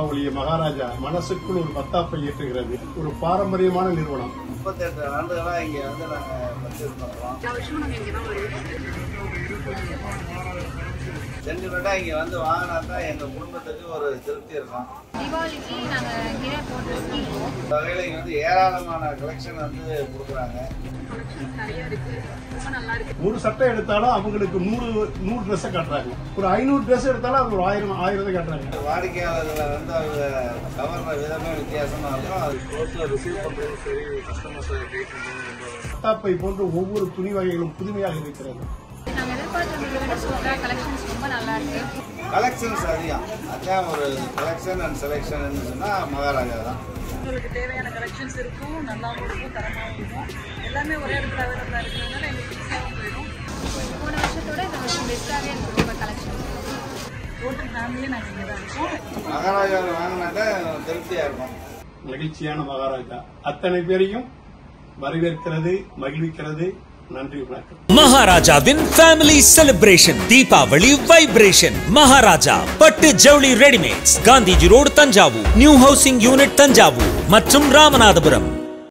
தீபாவளியை மகாராஜா மனசுக்குள் ஒரு பத்தாப்பை ஏற்றுகிறது ஒரு பாரம்பரியமான நிறுவனம் முப்பத்தெட்டு ஆண்டுகளாக இங்கே வந்து நாங்கள் பர்ச்சேஸ் பண்ணுறோம் சென்டிமெண்ட்டாக இங்கே வந்து வாங்கினா தான் எங்கள் குடும்பத்துக்கு ஒரு திருப்தி இருக்கும் தீபாவளிக்கு நாங்கள் இங்கேயே போட்டு இருக்கோம் இந்த வகையில் இங்கே வந்து ஏராளமான கலெக்ஷன் வந்து கொடுக்குறாங்க நிறைய இருக்கு ரொம்ப நல்லா இருக்கு ஒரு சட்டை எடுத்தாலும் அவங்களுக்கு நூறு நூறு ட்ரெஸ்ஸை காட்டுறாங்க ஒரு ஐநூறு ட்ரெஸ் எடுத்தாலும் அவங்க ஒரு ஆயிரம் ஆயிரத்தை காட்டுறாங்க வாடிக்கையாளர்களை வந்து அவங்க கவர்ற விதமே வித்தியாசமாக இருக்கும் அது ஸ்டோர்ஸில் ரிசீவ் பண்ணுறதும் சரி கஸ்டமர்ஸை கைட் பண்ணுறதும் ரொம்ப பத்தாப்பை போன்று ஒவ்வொரு துணி வகைகளும் புதுமையாக இருக்கிறது நாங்கள் எதிர்பார்த்ததை விட சூப்பராக கலெக்ஷன்ஸ் ரொம்ப நல்லா இருக்கு கலெக்ஷன்ஸ் அதிகம் அதான் ஒரு கலெக்ஷன் அண்ட் செலெக்ஷன் சொன்னால் மகாராஜா தான் உங்களுக்கு தேவையான கலெக்ஷன்ஸ் இருக்கும் நல்லாவும் இருக்கும் தரமாகவும் இருக்கும் எல்லாமே ஒரே இடத்துல அவைலபிளாக இருக்கிறதுனால எங்களுக்கு ஈஸியாகவும் போயிடும் போன வருஷத்தோட இந்த வருஷம் பெஸ்ட்டாகவே இருக்கு ரொம்ப கலெக்ஷன் டோட்டல் ஃபேமிலி நாங்கள் இங்கே தான் இருக்கோம் மகாராஜாவில் வாங்கினாக்கா திருப்தியாக இருக்கும் மகிழ்ச்சியான மகாராஜா அத்தனை பேரையும் வரவேற்கிறது மகிழ்விக்கிறது நன்றி வணக்கம் மகாராஜாவின் family celebration Deepavali vibration Maharaja பட்டு ஜவுளி readymades Gandhiji road Thanjavur new housing unit Thanjavur மற்றும் ராமநாதபுரம்